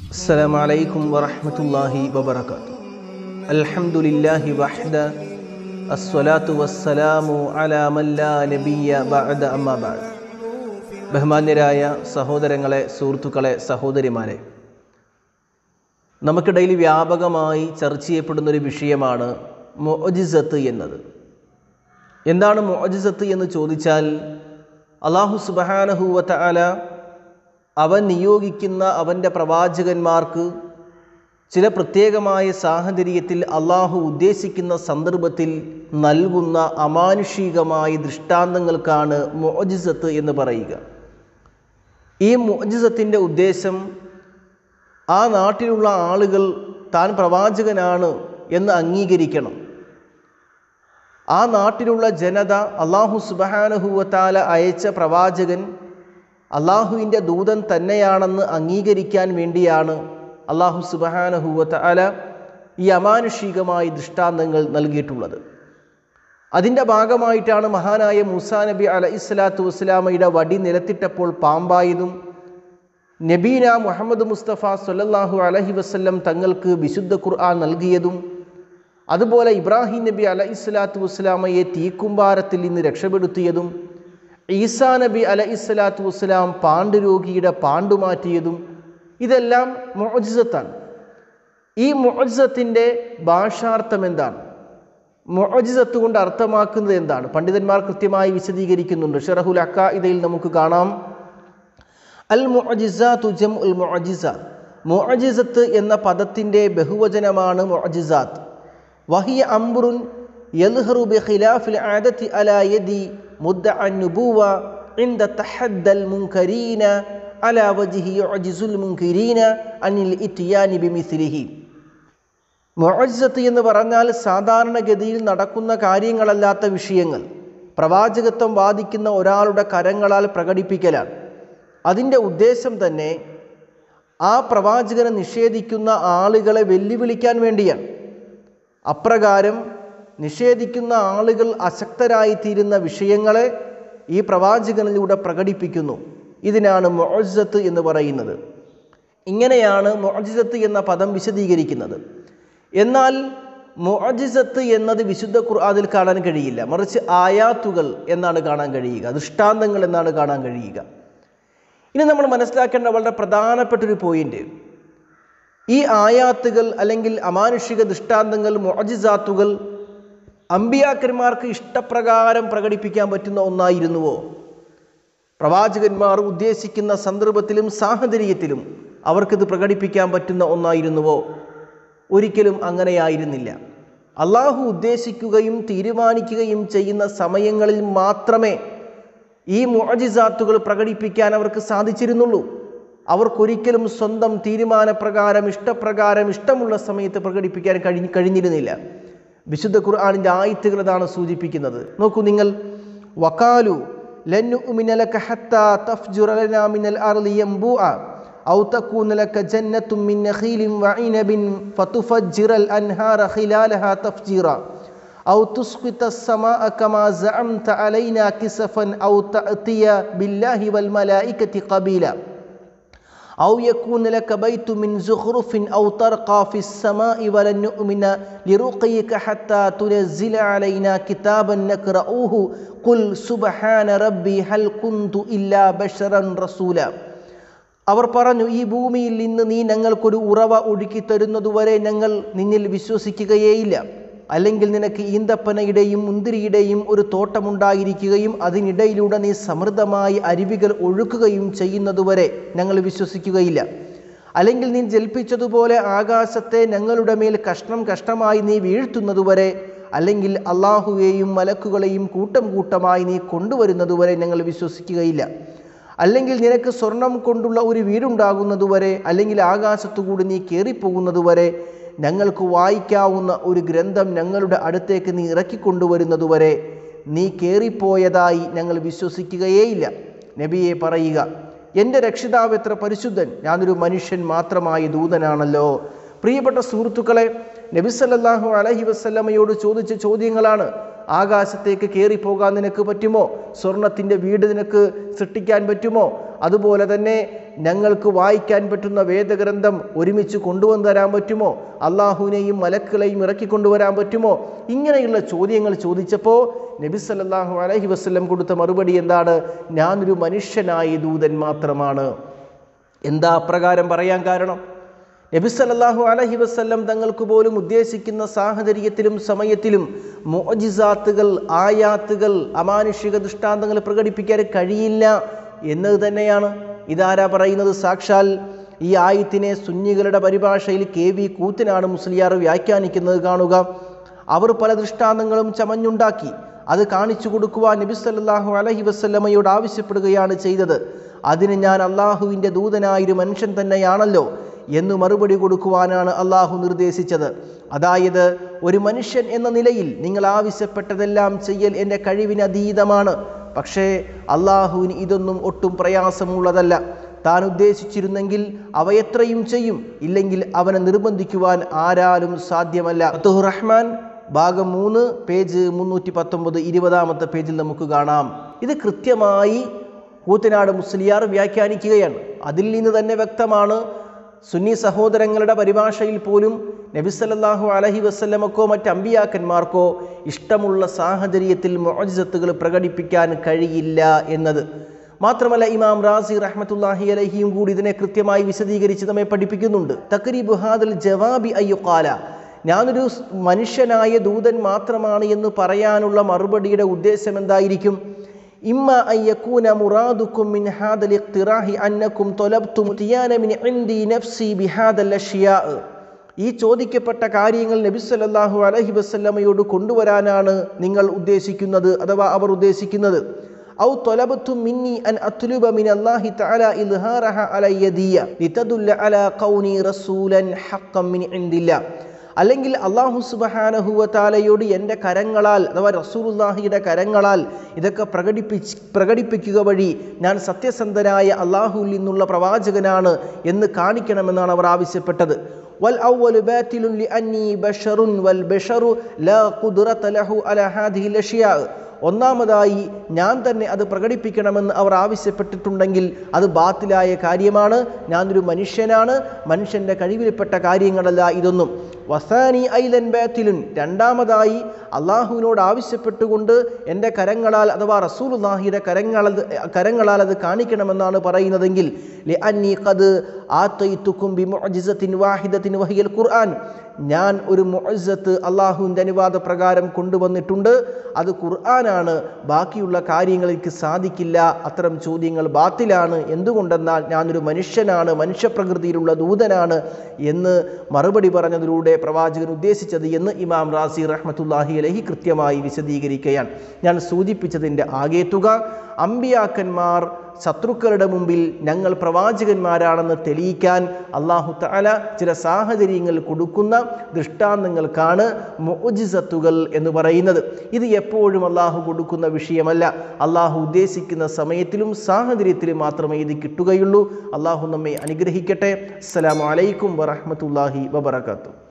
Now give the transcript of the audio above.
السلام عليكم ورحمة الله وبركاته الحمد لله وحده الصلاة والسلام على من لا نبي بعد أما بعد ബഹുമാന്യരായ സഹോദരങ്ങളെ സുഹൃത്തുക്കളെ സഹോദരിമാരെ നമുക്കിടയിൽ വ്യാപകമായി ചർച്ച ചെയ്യപ്പെടുന്ന ഒരു വിഷയമാണ് മൊജിസത്ത് എന്നത് എന്താണ് മൊജിസത്ത് എന്ന് ചോദിച്ചാൽ അള്ളാഹു സുബഹാനഹൂവത്ത അല അവൻ നിയോഗിക്കുന്ന അവൻ്റെ പ്രവാചകന്മാർക്ക് ചില പ്രത്യേകമായ സാഹചര്യത്തിൽ അള്ളാഹു ഉദ്ദേശിക്കുന്ന സന്ദർഭത്തിൽ നൽകുന്ന അമാനുഷികമായ ദൃഷ്ടാന്തങ്ങൾക്കാണ് മൊജിസത്ത് എന്ന് പറയുക ഈ മൊജിസത്തിൻ്റെ ഉദ്ദേശം ആ നാട്ടിലുള്ള ആളുകൾ താൻ പ്രവാചകനാണ് എന്ന് അംഗീകരിക്കണം ആ നാട്ടിലുള്ള ജനത അള്ളാഹു സുബഹാനഹുവത്താല അയച്ച പ്രവാചകൻ അള്ളാഹുവിൻ്റെ ദൂതൻ തന്നെയാണെന്ന് അംഗീകരിക്കാൻ വേണ്ടിയാണ് അള്ളാഹു സുബഹാനഹുവത്ത അല ഈ അമാനുഷികമായ ദൃഷ്ടാന്തങ്ങൾ നൽകിയിട്ടുള്ളത് അതിൻ്റെ ഭാഗമായിട്ടാണ് മഹാനായ മൂസാ നബി അല ഇസ്ലാത്തു വസ്സലാമയുടെ വടി നിലത്തിട്ടപ്പോൾ പാമ്പായതും നബീന മുഹമ്മദ് മുസ്തഫ സൊല്ലാഹു അലഹി വസ്ല്ലം തങ്ങൾക്ക് വിശുദ്ധ ഖുർആൻ നൽകിയതും അതുപോലെ ഇബ്രാഹിം നബി അല ഇസ്ലാത്തു വസ്സലാമയെ തീക്കുമ്പാരത്തിൽ നിന്ന് രക്ഷപ്പെടുത്തിയതും ഈസാ നബി അല ഇസ്ലാത്തു വസ്സലാം പാണ്ഡുരോഗിയുടെ പാണ്ഡുമാറ്റിയതും ഇതെല്ലാം മൊജിസത്താണ് ഈ മൊജിസത്തിൻ്റെ ഭാഷാർത്ഥം എന്താണ് മൊജിസത്ത് കൊണ്ട് അർത്ഥമാക്കുന്നത് എന്താണ് പണ്ഡിതന്മാർ കൃത്യമായി വിശദീകരിക്കുന്നുണ്ട് ഷെറഹുൽ അക്കായിദയിൽ നമുക്ക് കാണാം അൽ മൊജിസാത്തു ജം ഉൽ മൊജിസ മൊജിസത്ത് എന്ന പദത്തിൻ്റെ ബഹുവചനമാണ് മൊജിസാത്ത് വഹിയ അംബുറുൻ യൽഹറു ബി ഖിലാഫിൽ ആദത്തി അലാ യദി മുദ്ദ അന്നുബൂവ عند تحدى المنكرين على وجه يعجز المنكرين عن الاتيان بمثله മൊഴജത്ത് എന്ന് പറഞ്ഞാൽ സാധാരണഗതിയിൽ നടക്കുന്ന കാര്യങ്ങളല്ലാത്ത വിഷയങ്ങൾ പ്രവാചകത്വം വാദിക്കുന്ന ഒരാളുടെ കരങ്ങളാൽ പ്രകടിപ്പിക്കലാണ് അതിൻ്റെ ഉദ്ദേശം തന്നെ ആ പ്രവാചകനെ നിഷേധിക്കുന്ന ആളുകളെ വെല്ലുവിളിക്കാൻ വേണ്ടിയാണ് അപ്രകാരം നിഷേധിക്കുന്ന ആളുകൾ അശക്തരായിത്തീരുന്ന വിഷയങ്ങളെ ഈ പ്രവാചകനിലൂടെ പ്രകടിപ്പിക്കുന്നു ഇതിനാണ് മൊഴജത്ത് എന്ന് പറയുന്നത് ഇങ്ങനെയാണ് മൊഴജിസത്ത് എന്ന പദം വിശദീകരിക്കുന്നത് എന്നാൽ മൊഴജിസത്ത് എന്നത് വിശുദ്ധ ഖുർആാനിൽ കാണാൻ കഴിയില്ല മറിച്ച് ആയാത്തുകൾ എന്നാണ് കാണാൻ കഴിയുക ദൃഷ്ടാന്തങ്ങൾ എന്നാണ് കാണാൻ കഴിയുക ഇനി നമ്മൾ മനസ്സിലാക്കേണ്ട വളരെ പ്രധാനപ്പെട്ട ഒരു പോയിന്റ് ഈ ആയാത്തുകൾ അല്ലെങ്കിൽ അമാനുഷിക ദൃഷ്ടാന്തങ്ങൾ മൊജിസാത്തുകൾ അമ്പിയാക്കന്മാർക്ക് ഇഷ്ടപ്രകാരം പ്രകടിപ്പിക്കാൻ പറ്റുന്ന ഒന്നായിരുന്നുവോ പ്രവാചകന്മാർ ഉദ്ദേശിക്കുന്ന സന്ദർഭത്തിലും സാഹചര്യത്തിലും അവർക്കിത് പ്രകടിപ്പിക്കാൻ പറ്റുന്ന ഒന്നായിരുന്നുവോ ഒരിക്കലും അങ്ങനെയായിരുന്നില്ല അള്ളാഹു ഉദ്ദേശിക്കുകയും തീരുമാനിക്കുകയും ചെയ്യുന്ന സമയങ്ങളിൽ മാത്രമേ ഈ മുഅജിസാത്തുകൾ പ്രകടിപ്പിക്കാൻ അവർക്ക് സാധിച്ചിരുന്നുള്ളൂ അവർക്കൊരിക്കലും സ്വന്തം തീരുമാനപ്രകാരം ഇഷ്ടപ്രകാരം ഇഷ്ടമുള്ള സമയത്ത് പ്രകടിപ്പിക്കാൻ കഴിഞ്ഞ് കഴിഞ്ഞിരുന്നില്ല വിശുദ്ധ ഖുർആാനിൻ്റെ ആയത്തുകൾ അതാണ് സൂചിപ്പിക്കുന്നത് നോക്കൂ നിങ്ങൾ വക്കാലു لن لك حتى تفجر لنا من الأرض ينبوعا أو تكون لك جنة من نخيل وعنب فتفجر الأنهار خلالها تفجيرا أو تسقط السماء كما زعمت علينا كسفا أو تأتي بالله والملائكة قبيلا أو يكون لك بيت من زخرف أو ترقى في السماء ولن نؤمن لرقيك حتى تنزل علينا كتابا نقرأوه قل سبحان ربي هل كنت إلا بشرا رسولا അവർ പറഞ്ഞു ഈ ഭൂമിയിൽ നിന്ന് നീ ഞങ്ങൾക്കൊരു ഉറവ ഒഴുക്കി തരുന്നതുവരെ ഞങ്ങൾ നിന്നിൽ വിശ്വസിക്കുകയേയില്ല അല്ലെങ്കിൽ നിനക്ക് ഈന്തപ്പനയുടെയും മുന്തിരിയുടെയും ഒരു തോട്ടമുണ്ടായിരിക്കുകയും അതിനിടയിലൂടെ നീ സമൃദ്ധമായി അരുവികൾ ഒഴുക്കുകയും ചെയ്യുന്നതുവരെ ഞങ്ങൾ വിശ്വസിക്കുകയില്ല അല്ലെങ്കിൽ നീ ജൽപ്പിച്ചതുപോലെ ആകാശത്തെ ഞങ്ങളുടെ മേൽ കഷ്ണം കഷ്ടമായി നീ വീഴ്ത്തുന്നതുവരെ അല്ലെങ്കിൽ അള്ളാഹുവേയും മലക്കുകളെയും കൂട്ടം കൂട്ടമായി നീ കൊണ്ടുവരുന്നതുവരെ ഞങ്ങൾ വിശ്വസിക്കുകയില്ല അല്ലെങ്കിൽ നിനക്ക് സ്വർണം കൊണ്ടുള്ള ഒരു വീടുണ്ടാകുന്നതുവരെ അല്ലെങ്കിൽ ആകാശത്തുകൂടി നീ കയറിപ്പോകുന്നതുവരെ ഞങ്ങൾക്ക് വായിക്കാവുന്ന ഒരു ഗ്രന്ഥം ഞങ്ങളുടെ അടുത്തേക്ക് നീ ഇറക്കിക്കൊണ്ടുവരുന്നതുവരെ നീ കയറിപ്പോയതായി ഞങ്ങൾ വിശ്വസിക്കുകയേയില്ല നബിയെ പറയുക എൻ്റെ രക്ഷിതാവ് എത്ര പരിശുദ്ധൻ ഞാനൊരു മനുഷ്യൻ മാത്രമായ ദൂതനാണല്ലോ പ്രിയപ്പെട്ട സുഹൃത്തുക്കളെ നബിസല്ലാഹു അലഹി വസ്ല്ലമ്മയോട് ചോദിച്ച ചോദ്യങ്ങളാണ് ആകാശത്തേക്ക് കയറിപ്പോകാൻ നിനക്ക് പറ്റുമോ സ്വർണത്തിൻ്റെ വീട് നിനക്ക് സൃഷ്ടിക്കാൻ പറ്റുമോ അതുപോലെ തന്നെ ഞങ്ങൾക്ക് വായിക്കാൻ പറ്റുന്ന വേദഗ്രന്ഥം ഒരുമിച്ച് കൊണ്ടുവന്നു തരാൻ പറ്റുമോ അള്ളാഹുവിനെയും മലക്കുകളെയും ഇറക്കി കൊണ്ടുവരാൻ പറ്റുമോ ഇങ്ങനെയുള്ള ചോദ്യങ്ങൾ ചോദിച്ചപ്പോൾ നബി സല്ലല്ലാഹു അലൈഹി വസല്ലം കൊടുത്ത മറുപടി എന്താണ് ഞാനൊരു മനുഷ്യനായ ദൂതൻ മാത്രമാണ് എന്താ അപ്രകാരം പറയാൻ കാരണം നബി സല്ലല്ലാഹു അലൈഹി വസല്ലം തങ്ങൾക്ക് പോലും ഉദ്ദേശിക്കുന്ന സാഹചര്യത്തിലും സമയത്തിലും മോജിസാത്തുകൾ ആയാത്തുകൾ അമാനുഷിക ദൃഷ്ടാന്തങ്ങൾ പ്രകടിപ്പിക്കാൻ കഴിയില്ല എന്നത് തന്നെയാണ് ഇതാരാ പറയുന്നത് സാക്ഷാൽ ഈ ആയത്തിനെ സുന്നികളുടെ പരിഭാഷയിൽ കെ വി കൂത്തിനാണ് മുസ്ലിയാർ വ്യാഖ്യാനിക്കുന്നത് കാണുക അവർ പല ദൃഷ്ടാന്തങ്ങളും ചമഞ്ഞുണ്ടാക്കി അത് കാണിച്ചു കൊടുക്കുവാൻ നബി സല്ലല്ലാഹു അലൈഹി വസല്ലമയോട് ആവശ്യപ്പെടുകയാണ് ചെയ്തത് അതിന് ഞാൻ അള്ളാഹുവിൻ്റെ ദൂതനായൊരു മനുഷ്യൻ തന്നെയാണല്ലോ എന്ന് മറുപടി കൊടുക്കുവാനാണ് അള്ളാഹു നിർദ്ദേശിച്ചത് അതായത് ഒരു മനുഷ്യൻ എന്ന നിലയിൽ നിങ്ങൾ ആവശ്യപ്പെട്ടതെല്ലാം ചെയ്യൽ എൻ്റെ കഴിവിന് അതീതമാണ് പക്ഷേ അള്ളാഹുവിന് ഇതൊന്നും ഒട്ടും പ്രയാസമുള്ളതല്ല താൻ ഉദ്ദേശിച്ചിരുന്നെങ്കിൽ അവ എത്രയും ചെയ്യും ഇല്ലെങ്കിൽ അവനെ നിർബന്ധിക്കുവാൻ ആരാലും സാധ്യമല്ല ഫത്തുഹുർ റഹ്മാൻ ഭാഗം മൂന്ന് പേജ് മുന്നൂറ്റി പത്തൊമ്പത് ഇരുപതാമത്തെ പേജിൽ നമുക്ക് കാണാം ഇത് കൃത്യമായി കൂത്തനാട് മുസ്ലിയാർ വ്യാഖ്യാനിക്കുകയാണ് അതിൽ നിന്ന് തന്നെ വ്യക്തമാണ് സുന്നി സഹോദരങ്ങളുടെ പരിഭാഷയിൽ പോലും നബിസല്ലാഹു അലഹി വസ്ല്ലമക്കോ മറ്റ് അമ്പിയാക്കന്മാർക്കോ ഇഷ്ടമുള്ള സാഹചര്യത്തിൽ മോജിസത്തുകൾ പ്രകടിപ്പിക്കാൻ കഴിയില്ല എന്നത് മാത്രമല്ല ഇമാം റാസി റഹ്മത്തുല്ലാഹി അലഹിയും കൂടി ഇതിനെ കൃത്യമായി വിശദീകരിച്ച് നമ്മെ പഠിപ്പിക്കുന്നുണ്ട് തക്രീബ് ഹാദൽ ജവാബി അയ്യുക്കാല ഞാനൊരു മനുഷ്യനായ ദൂതൻ മാത്രമാണ് എന്ന് പറയാനുള്ള മറുപടിയുടെ ഉദ്ദേശം എന്തായിരിക്കും ഇമ്മ അൻ യകൂന മുറാദുക്കും മിൻ ഹാദൽ ഇഖ്തിറാഹി അന്നക്കും തൊലബ്തും തിയാന മിൻ ഇൻദി നഫ്സി ബിഹാദൽ അഷ്യാ ഈ ചോദിക്കപ്പെട്ട കാര്യങ്ങൾ നബി സല്ലല്ലാഹു അലൈഹി വസല്ലമയോട് കൊണ്ടുവരാനാണ് നിങ്ങൾ ഉദ്ദേശിക്കുന്നത് അഥവാ അവർ ഉദ്ദേശിക്കുന്നത് ഔ തൊലബത്തും മിന്നി അൻ അത്ലുബ മിൻ അല്ലാഹി തആല ഇൽഹാറഹ അലയ്യദിയ ലിതദുല്ല അലാ ഖൗനി റസൂലൻ ഹഖ്ഖൻ മിൻ ഇൻദില്ല അല്ലെങ്കിൽ അള്ളാഹു സുബഹാനഹുവ താലയോട് എൻ്റെ കരങ്ങളാൽ അഥവാ റസൂലുല്ലാഹിയുടെ കരങ്ങളാൽ ഇതൊക്കെ പ്രകടിപ്പിച്ച് പ്രകടിപ്പിക്കുക വഴി ഞാൻ സത്യസന്ധനായ അള്ളാഹുവിൽ നിന്നുള്ള പ്രവാചകനാണ് എന്ന് കാണിക്കണമെന്നാണ് അവർ ആവശ്യപ്പെട്ടത് വൽ ഔവലു ബാത്തിലുൻ ലിഅന്നി ബഷറുൻ വൽ ബഷറു ലാ ഖുദ്റത ലഹു അലാ ഹാദിഹിൽ അഷ്യാ ഒന്നാമതായി ഞാൻ തന്നെ അത് പ്രകടിപ്പിക്കണമെന്ന് അവർ ആവശ്യപ്പെട്ടിട്ടുണ്ടെങ്കിൽ അത് ബാത്തിലായ കാര്യമാണ് ഞാനൊരു മനുഷ്യനാണ് മനുഷ്യൻ്റെ കഴിവിൽപ്പെട്ട കാര്യങ്ങളല്ല ഇതൊന്നും വസാനി ഐലൻ ബാത്തിലുൻ രണ്ടാമതായി അള്ളാഹുവിനോട് ആവശ്യപ്പെട്ടുകൊണ്ട് എൻ്റെ കരങ്ങളാൽ അഥവാ റസൂലുല്ലാഹിയുടെ കരങ്ങൾ കരങ്ങളാൽ അത് കാണിക്കണമെന്നാണ് പറയുന്നതെങ്കിൽ ലി അന്നി ഖദ് ആത്തൈത്തുക്കും ബി മുഅ്ജിസത്തിൻ വാഹിദത്തിൻ വഹിയൽ ഖുർആൻ ഞാൻ ഒരു മുഅ്സത്ത് അള്ളാഹുവിൻ്റെ അനുവാദ പ്രകാരം കൊണ്ടുവന്നിട്ടുണ്ട് അത് ഖുർആനാണ് ബാക്കിയുള്ള കാര്യങ്ങൾ എനിക്ക് സാധിക്കില്ല അത്തരം ചോദ്യങ്ങൾ ബാത്തിലാണ് എന്തുകൊണ്ടെന്നാൽ ഞാനൊരു മനുഷ്യനാണ് മനുഷ്യപ്രകൃതിയിലുള്ള ദൂതനാണ് എന്ന് മറുപടി പറഞ്ഞതിലൂടെ പ്രവാചകൻ ഉദ്ദേശിച്ചത് എന്ന് ഇമാം റാസി റഹ്മത്തുല്ലാഹി അലഹി കൃത്യമായി വിശദീകരിക്കുകയാണ് ഞാൻ സൂചിപ്പിച്ചതിൻ്റെ ആകെ തുക അമ്പിയാക്കന്മാർ ശത്രുക്കളുടെ മുമ്പിൽ ഞങ്ങൾ പ്രവാചകന്മാരാണെന്ന് തെളിയിക്കാൻ അള്ളാഹു താല ചില സാഹചര്യങ്ങൾ കൊടുക്കുന്ന ദൃഷ്ടാന്തങ്ങൾക്കാണ് മോജിസത്തുകൾ എന്ന് പറയുന്നത് ഇത് എപ്പോഴും അള്ളാഹു കൊടുക്കുന്ന വിഷയമല്ല അള്ളാഹു ഉദ്ദേശിക്കുന്ന സമയത്തിലും സാഹചര്യത്തിലും മാത്രമേ ഇത് കിട്ടുകയുള്ളൂ അള്ളാഹു നമ്മെ അനുഗ്രഹിക്കട്ടെ അസ്സലാമു അലൈക്കും വറഹമത്തല്ലാഹി വബർക്കാത്തു